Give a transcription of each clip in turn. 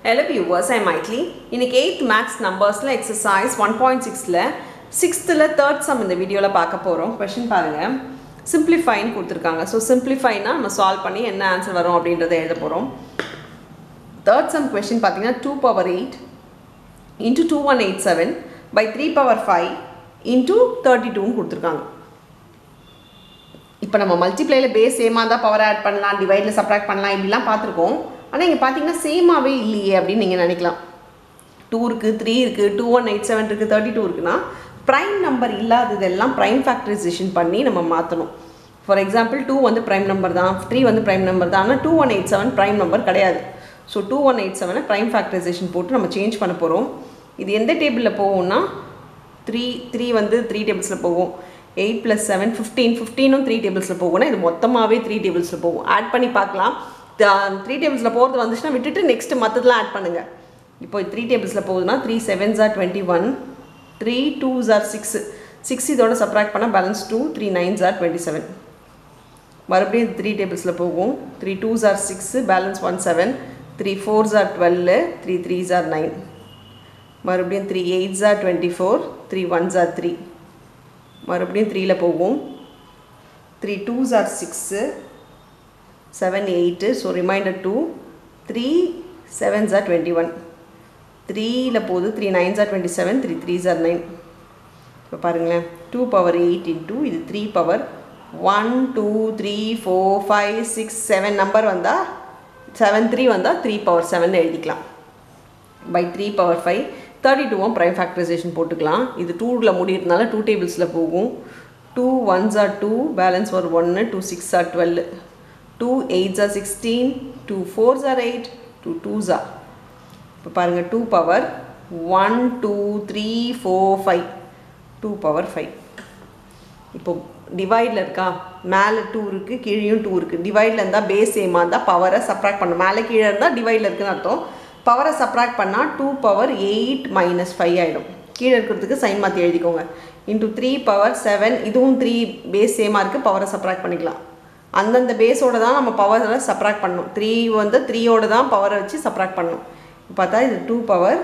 Hello viewers, I'm Maitli. இன்னைக்கு eighth maths நம்பர்ஸில் exercise one point சிக்ஸில் சிக்ஸ்த்தில் தேர்ட் சம் இந்த வீடியோவில் பார்க்க போகிறோம் கொஷின் பாருங்கள் சிம்பிளிஃபைன்னு கொடுத்துருக்காங்க ஸோ சிம்பிளிஃபைனா நம்ம சால்வ் பண்ணி என்ன ஆன்சர் வரும் அப்படின்றத எழுத போகிறோம் தேர்ட் சம் கொஷின் பார்த்தீங்கன்னா two power eight into two one eight seven by three power five into thirty டூன்னு கொடுத்துருக்காங்க இப்போ நம்ம மல்டிப்ளைல பேஸ் சேமாக இருந்தால் பவர் ஆட் பண்ணலாம் டிவைடில் சப்ராக்ட் பண்ணலாம் இப்படிலாம் பார்த்துருக்கோம் ஆனால் இங்கே பார்த்தீங்கன்னா சேமாகவே இல்லையே அப்படின்னு நீங்கள் நினைக்கலாம் டூ இருக்குது த்ரீ இருக்குது டூ ஒன் எயிட் செவன் இருக்குது தேர்ட்டி டூ இருக்குன்னா ப்ரைம் நம்பர் இல்லாததெல்லாம் ப்ரைம் ஃபேக்டரைசேஷன் பண்ணி நம்ம மாற்றணும் ஃபார் எக்ஸாம்பிள் டூ வந்து ப்ரைம் நம்பர் தான் த்ரீ வந்து ப்ரைம் நம்பர் தான் ஆனால் two one eight seven prime number கிடையாது ஸோ டூ ஒன் எயிட் செவனை ப்ரைம் ஃபேக்டரைசேஷன் போட்டு நம்ம சேஞ்ச் பண்ண போகிறோம் இது எந்த டேபிளில் போகும்னா த்ரீ த்ரீ வந்து த்ரீ டேபிள்ஸில் போகும் எயிட் ப்ளஸ் செவன் ஃபிஃப்டீன் ஃபிஃப்டீனும் த்ரீ டேபிள்ஸில் போகும்னா இது மொத்தமாகவே த்ரீ டேபிள்ஸில் போகும் ஆட் பண்ணி பார்க்கலாம் த்ரீ டேபிள்ஸில் போகிறது வந்துச்சுன்னா விட்டுட்டு நெக்ஸ்ட்டு மற்றதெல்லாம் ஆட் பண்ணுங்கள் இப்போ த்ரீ டேபிள்ஸில் போகுதுன்னா three sevens are twenty one three twos are six six இதோட சப்ராக்ட் பண்ணால் balance two three nines are twenty seven மறுபடியும் த்ரீ டேபிள்ஸில் போகும் three twos are six balance one seven three fours are twelve three threes are nine மறுபடியும் three eights are twenty four three ones are three மறுபடியும் த்ரீயில் போகும் three twos are six seven eight so remainder two three sevens are twenty one த்ரீயில் போகுது three nines are twenty seven three threes are nine இப்போ பாருங்களேன் two power eight into இது three power one two three four five six seven number வந்தால் seven three வந்தால் three power seven எழுதிக்கலாம் by three power five thirty டூவும் prime factorisation போட்டுக்கலாம் இது டூவில் முடியறதுனால டூ டேபிள்ஸில் போகும் two ones are two balance ஒரு ஒன்று two six are twelve two eights are sixteen two fours are eight two twos are இப்போ பாருங்கள் two power one two three four five two power five இப்போ டிவைடில் இருக்கா மேலே டூ இருக்குது கீழேயும் டூ இருக்குது டிவைடில் இருந்தால் பேஸ் சேமாக இருந்தால் பவரை சப்ராக்ட் பண்ணணும் மேலே கீழே இருந்தால் டிவைடில் இருக்குன்னு அர்த்தம் பவரை சப்ராக்ட் பண்ணால் two power eight minus five ஆகிடும் கீழே இருக்கிறதுக்கு சைன் மாற்றி எழுதிக்கோங்க இன்ட்டு த்ரீ பவர் செவன் இதுவும் த்ரீ பேஸ் சேமாக இருக்குது பவரை சப்ராக்ட் பண்ணிக்கலாம் அந்தந்த பேஸோட தான் நம்ம பவரை சப்ராக்ட் பண்ணணும் த்ரீ வந்து த்ரீயோட தான் பவரை வச்சு சப்ராக்ட் பண்ணணும் பார்த்தா இது டூ பவர்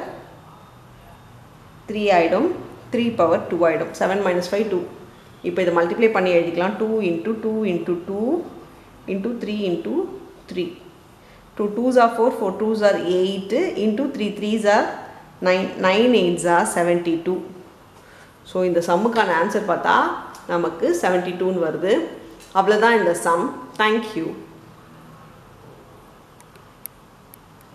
த்ரீ ஆகிடும் த்ரீ பவர் டூ ஆகிடும் செவன் மைனஸ் ஃபைவ் டூ இப்போ இதை மல்டிப்ளை பண்ணி எழுதிக்கலாம் two into two into two into three into three two twos are four four twos are eight into three threes are nine nine eights are seventy two so இந்த சம்முக்கான answer பார்த்தா நமக்கு seventy டூன்னு வருது அவ்வளோதான் இந்த சம் தேங்க்யூ